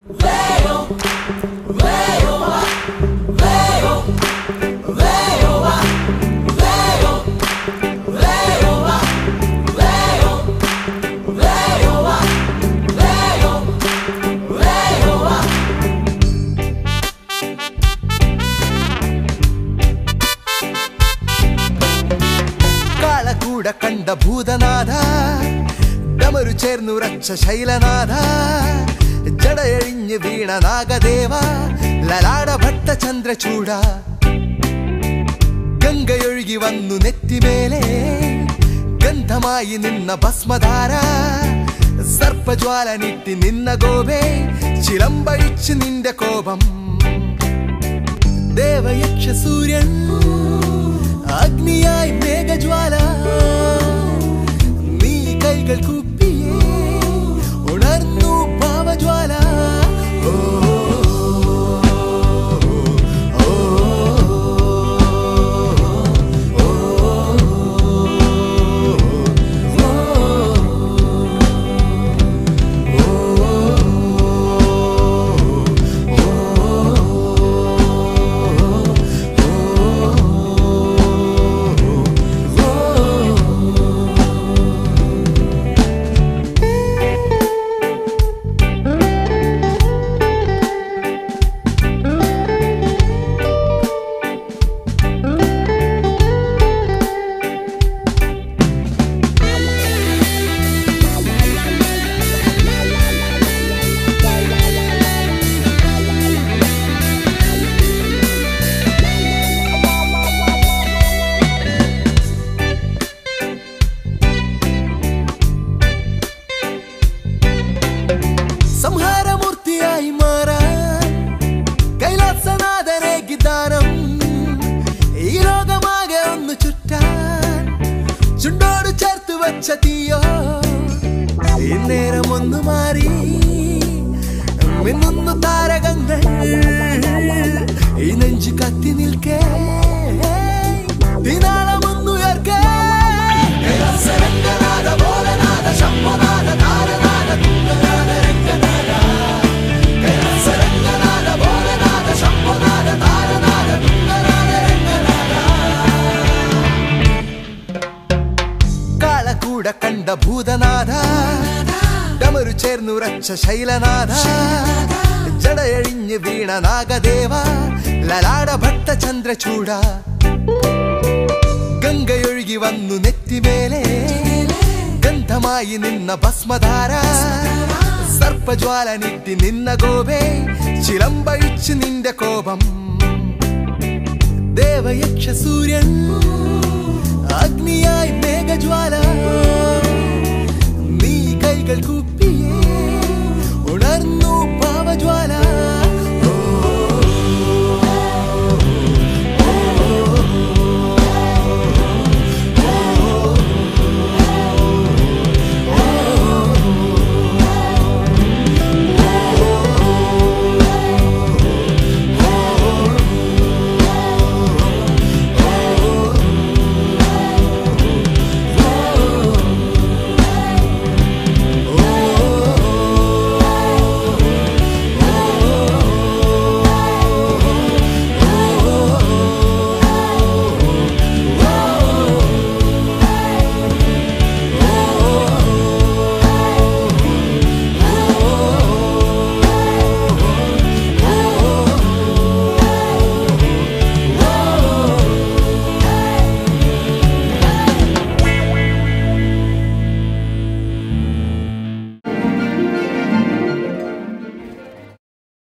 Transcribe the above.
കാളകൂട കണ്ട ഭൂതനാഥ ഡമരു ചേർന്നുറച്ച ശൈലനാഥ ജടയഴിഞ്ഞ് വീണ നാഗദേവ ലലാട ഭട്ട ചന്ദ്രചൂട ഗംഗയൊഴുകി വന്നു നെറ്റിമേലെ ഗന്ധമായി നിന്ന ഭസ്മധാര സർപ്പജ്വാല നീട്ടി നിന്ന ഗോപേ ചിലമ്പഴിച്ച് നിന്റെ കോപം ദേവയക്ഷ സൂര്യൻ അഗ്നിയായി മേഘജ്വാല നീ കൈകൾ കൂപ്പിയേ ഉണർന്നു പാവജ്വാല ഓ, ഓ, സംഹാരമൂർത്തിയായി മാറാൻ കൈലാസനാഥനെ ഗിതാനം ഈ ലോകമാകെ ഒന്ന് ചുറ്റാൻ ചുണ്ടോട് ചേർത്ത് വച്ച തീയോ ഇന്നേരം ഒന്ന് മാറി മിന്നുന്നു താരകങ്ങൾ ഈ നെഞ്ചു കത്തി നിൽക്കേ ദിനാളമൊന്നുയർക്കേ കൈലാസരംഗനാഥ ഭോലനാഥ ശംഭനാഥ താരനാഥ തുംഗനാഥ രംഗനാഥ കൈലാസരംഗനാഥ ഭോലനാഥ ശംഭനാഥ താരനാഥ തുംഗനാഥ രംഗനാഥ കാളകൂട കണ്ട ഭൂതനാഥ ഡമരു ചേർന്നുറച്ച ശൈലനാഥ ജടയഴിഞ്ഞ് വീണ നാഗദേവ ലലാട ഭട്ട ചന്ദ്രചൂട ഗംഗയൊഴുകി വന്നു നെറ്റിമേലെ ഗന്ധമായി നിന്ന ഭസ്മധാര സർപ്പജ്വാല നീട്ടി നിന്ന ഗോപേ ചിലമ്പഴിച്ച് നിന്റെ കോപം ദേവയക്ഷ സൂര്യൻ